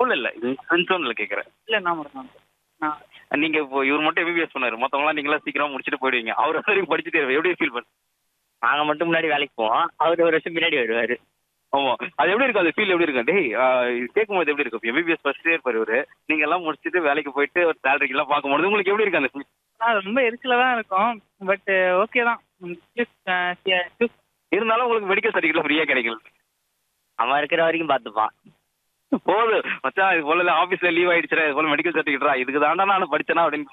ஜோன்ல இல்ல ஃப்ரெண்ட் ஜோன்ல கேக்குறேன் இல்ல நான் மட்டும் தான் நான் நீங்க இப்போ இவர் மட்டும் எம்பிபிஎஸ் பண்ணாரு மத்தவங்க நீங்களா சீக்கிரம் முடிச்சுட்டு போயிடுவீங்க அவர் வரைக்கும் படிச்சுட்டு எப்படி ஃபீல் பண்ண நாங்க மட்டும் முன்னாடி வேலைக்கு போவோம் அவர் ஒரு வருஷம் பின்னாடி வருவாரு ஆமா அது எப்படி இருக்கு அந்த ஃபீல் எப்படி இருக்கு டேய் கேட்கும் போது எப்படி இருக்கு எம்பிபிஎஸ் ஃபர்ஸ்ட் இயர் இருப்பாரு இவரு நீங்க எல்லாம் முடிச்சுட்டு வேலைக்கு போயிட்டு ஒரு சேலரிக்கு எல்லாம் பார்க்கும்போது உங்களுக்கு எப்படி இருக்கு அந்த feel? ஆ, ரொம்ப எரிச்சலா தான் இருக்கும் பட் ஓகே தான் சூஸ் இருந்தாலும் உங்களுக்கு மெடிக்கல் சர்டிஃபிகேட் ஃப்ரீயா கிடைக்கல அவன் இருக்கிற வரைக்கும் பார்த்துப்பான் போது மச்சான் இது போல ஆபீஸ்ல லீவ் ஆயிடுச்சுடா இது போல மெடிக்கல் சர்டிஃபிகேட்டா இதுக்கு தாண்டா நான் படிச்சேனா அப்படின்னு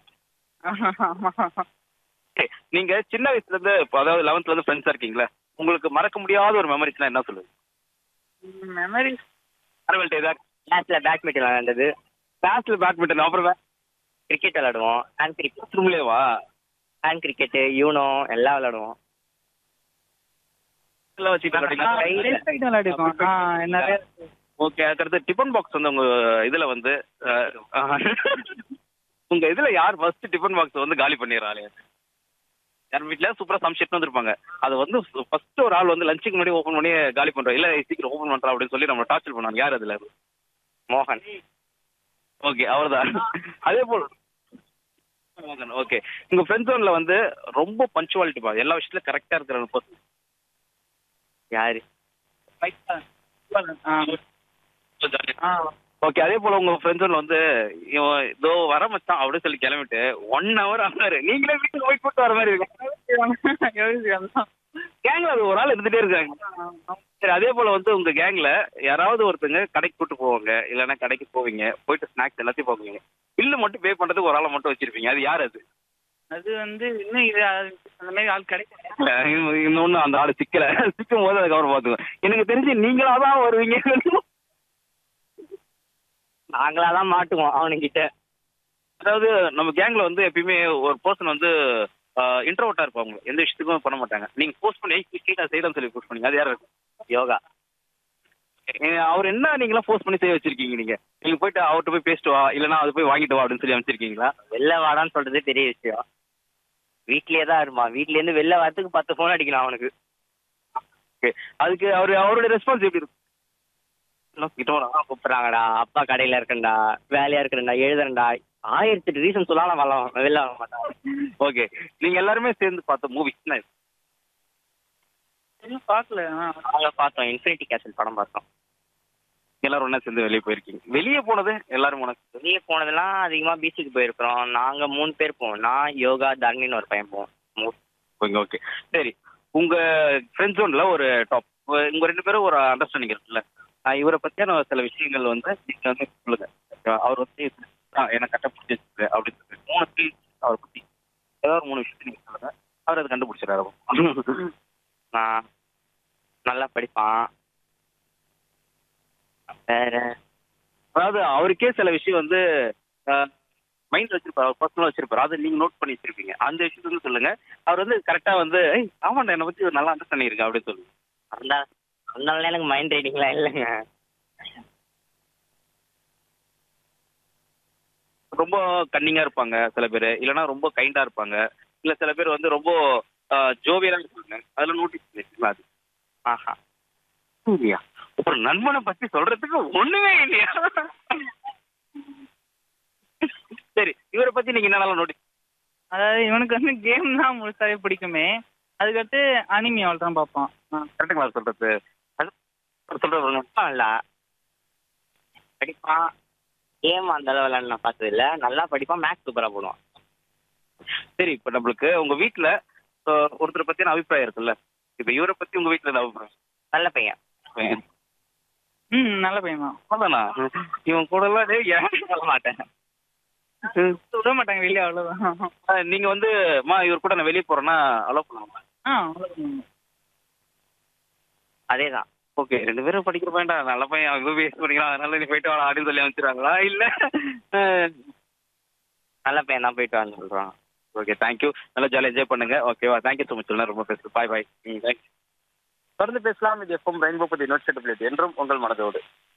ஏய், நீங்க சின்ன வயசுல இருந்து இப்போ அதாவது லெவன்த்ல இருந்து ஃப்ரெண்ட்ஸா இருக்கீங்களா உங்களுக்கு மறக்க முடியாத ஒரு மெமரிஸ்னா என்ன சொல்லுங்க மெமரி அரவல்ட்ட ஏதாவது கிளாஸ்ல பேட்மிண்டன் விளையாண்டது கிளாஸ்ல பேட்மிண்டன் அப்புறம் கிரிக்கெட் விளையாடுவோம் ஹேண்ட் கிரிக்கெட் ரூம்லேவா ஹேண்ட் கிரிக்கெட்டு யூனோ எல்லாம் விளையாடுவோம் எல்லாம் வச்சுட்டு விளையாடுறீங்களா? விளையாடிருக்கோம் ஆ நிறைய ஓகே அதுக்கடுத்து டிஃபன் பாக்ஸ் வந்து உங்க இதுல வந்து அஹ், உங்க இதுல யார் ஃபர்ஸ்ட் டிஃபன் பாக்ஸ் வந்து காலி பண்ணிடுறாளே யார் வீட்ல சூப்பரா சமைச்சிட்டு வந்திருப்பாங்க அது வந்து ஃபர்ஸ்ட் ஒரு ஆள் வந்து லஞ்சுக்கு முன்னாடி ஓபன் பண்ணி காலி பண்றோம் இல்ல சீக்கிரம் ஓபன் பண்றா அப்படின்னு சொல்லி நம்ம டார்ச்சர் பண்ணாங்க யார் அதுல மோகன் ஓகே அவர்தான் அதே போல் ஓகே உங்க ஃப்ரெண்ட் ஜோன்ல வந்து ரொம்ப பஞ்சுவாலிட்டி பா எல்லா விஷயத்துலயும் கரெக்டா இருக்கிற பர்சன் யாரு ஆ ஓகே அதே போல உங்க ஃப்ரெண்ட் ஜோன்ல வந்து இவன் இதோ வர மச்சான் அப்படின்னு சொல்லி கிளம்பிட்டு ஒன் ஹவர் ஆனாரு நீங்களே வீட்டுக்கு போய் கூட்டு வர மாதிரி இருக்கு யோசிக்கலாம் கேங்ல அது ஒரு ஆள் இருந்துட்டே இருக்காங்க சரி அதே போல வந்து உங்க கேங்ல யாராவது ஒருத்தங்க கடைக்கு கூட்டு போவாங்க இல்லைன்னா கடைக்கு போவீங்க போயிட்டு ஸ்நாக்ஸ் எல்லாத்தையும் போவீங்க பில்லு மட்டும் பே பண்றதுக்கு ஒரு ஆளை மட்டும் வச்சிருப்பீங்க அது யார் அது அது வந்து இன்னும் இது அது- அந்த மாதிரி ஆள் கிடைக்கும் இல்ல, இன்னும் இன்னொன்னு அந்த ஆளு சிக்கல சிக்கும் போது அதுக்கப்புறம் பாத்துக்கோ எனக்கு தெரிஞ்சு நீங்களா தான் வருவீங்க நாங்களா தான் மாட்டுவோம் அவனுங்கிட்ட அதாவது நம்ம கேங்ல வந்து எப்பயுமே ஒரு பர்சன் வந்து இன்ட்ரோவர்ட்டா இருப்பாங்க எந்த விஷயத்துக்கும் பண்ண மாட்டாங்க நீங்க போஸ்ட் பண்ணி கீழே செய்யலாம் சொல்லி போஸ்ட் பண்ணீங்க அது யாரு யோகா ஏ, அவர் என்ன நீங்களாம் ஃபோர்ஸ் பண்ணி செய்ய வச்சிருக்கீங்க நீங்க நீங்க போயிட்டு அவர்கிட்ட போய் பேசிட்டு வா இல்லைன்னா அது போய் வாங்கிட்டு வா அப்படின்னு சொல்லி அமைச்சிருக்கீங்களா வெளில வாடான்னு சொல்றதே பெரிய விஷயம் வீட்லயே தான் இருப்பான் வீட்ல இருந்து வெளில வரதுக்கு பத்து ஃபோன் அடிக்கணும் அவனுக்கு ஓகே அதுக்கு அவர் அவருடைய ரெஸ்பான்ஸ் எப்படி இருக்கும் ஹலோ கிட்ட வாடா. கூப்பிடுறாங்கடா அப்பா கடையில இருக்கேன்டா வேலையா இருக்கேன்டா எழுதுறேன்டா ஆயிரத்தி எட்டு ரீசன் சொல்லாம வரலாம் வெளில வர மாட்டான் ஓகே நீங்க எல்லாருமே சேர்ந்து பார்த்த மூவி இன்னும் பார்க்கல ஆ. நாங்க பார்த்தோம் இன்ஃபினிட்டி கேசல் படம் பார்த்தோம் எல்லாரும் ஒண்ணா சேர்ந்து வெளியே போயிருக்கீங்க வெளியே போனது எல்லாரும் ஒண்ணா சேர்ந்து. வெளியே போனதெல்லாம் அதிகமா பீச்சுக்கு போயிருக்கிறோம் நாங்க மூணு பேர் போவோம் நான் யோகா தர்ணின்னு ஒரு பையன் போவோம் மூ- ஓகே ஓகே சரி உங்க ஃப்ரெண்ட் ஜோன்ல ஒரு டாப் உங்க ரெண்டு பேரும் ஒரு அண்டர்ஸ்டாண்டிங் இருக்குல்ல ஆஹ் இவரை பத்தியான சில விஷயங்கள் வந்து நீங்க வந்து சொல்லுங்க ஓகேவா? அவர் வந்து ஆஹ் எனக்கு கட்ட பிடிச்சிருக்கு அப்படின்னு சொல்லி மூணு feel அவரை பத்தி ஏதாவது ஒரு மூணு விஷயத்தை நீங்க சொல்லுங்க அவர் அதை கண்டுபிடிச்சிடாரு நான் நல்லா படிப்பான் வேற அதாவது அவருக்கே சில விஷயம் வந்து மைண்ட் வச்சிருப்பாரு அவர் பர்சனலாக வச்சிருப்பாரு அதை நீங்க நோட் பண்ணி வச்சிருப்பீங்க அந்த விஷயத்த வந்து சொல்லுங்க அவர் வந்து கரெக்டா வந்து "ஏய், ஆமாண்டா என்னை பத்தி ஒரு நல்லா அண்டர்ஸ்டாண்டிங் இருக்கு அப்படின்னு சொல்லுங்க அந்த அதனால எனக்கு மைண்ட் ரைடிங்லாம் இல்லைங்க ரொம்ப கன்னிங்கா இருப்பாங்க சில பேர் இல்லைன்னா ரொம்ப கைண்டா இருப்பாங்க இல்ல சில பேர் வந்து ரொம்ப ஜோவியலா இருப்பாங்க அதுல நோட்டீஸ் பண்ணிருக்கீங்களா அது ஆஹா இல்லையா ஒரு நண்பனை பத்தி சொல்றதுக்கு ஒண்ணுமே இல்லையா சரி இவரை பத்தி நீங்க என்னெல்லாம் நோட்டீஸ் அதாவது இவனுக்கு வந்து கேம் தான் முழுசாவே பிடிக்குமே அதுக்கடுத்து அனிமி அவள் தான் பார்ப்பான் ஆ. கரெக்டுங்களா சொல்றது அது சொல்றது படிப்பான் இல்ல படிப்பான் கேம் அந்த அளவு விளையாண்டு நான் பார்த்தது இல்ல நல்லா படிப்பான் மேக்ஸ் சூப்பரா போடுவான் சரி இப்ப நம்மளுக்கு உங்க வீட்ல அஹ், ஒருத்தரை பத்தின அபிப்பிராயம் இருக்குல்ல இப்ப இவரை பத்தி உங்க வீட்ல என்ன அபிப்பிராயம் நல்ல பையன் ம் நல்ல பையன் தான் அவ்வளவுதானா இவன் கூட எல்லாம் டேய் ஏன் சொல்ல மாட்டேன் விட மாட்டாங்க வெளியே அவ்வளோதான் அஹ், நீங்க வந்து மா இவர் கூட நான் வெளியே போறேன்னா அலோவ் பண்ணலாமா ஆ அவ்வளோதான் அதேதான் ஓகே ரெண்டு பேரும் படிக்கிற பையன்டா நல்ல பையன் இவன் வேஸ்ட் பண்ணிக்கலாம் அதனால நீ போயிட்டு வாடா அப்படின்னு சொல்லி அமைச்சிருவாங்களா இல்ல நல்ல பையன் தான் போயிட்டு வான்னு சொல்றான் ஓகே தேங்க்யூ நல்லா ஜாலியாக என்ஜாய் பண்ணுங்க ஓகேவா தேங்க்யூ ஸோ மச் ரொம்ப பேசுகிறேன் பாய் பாய் ம் தேங்க்யூ தொடர்ந்து பேசலாம் இது எஃப்எம் ரெயின்போ பற்றி நோட் செட்டபிலிட்டி என்றும் உங்கள் மனதோடு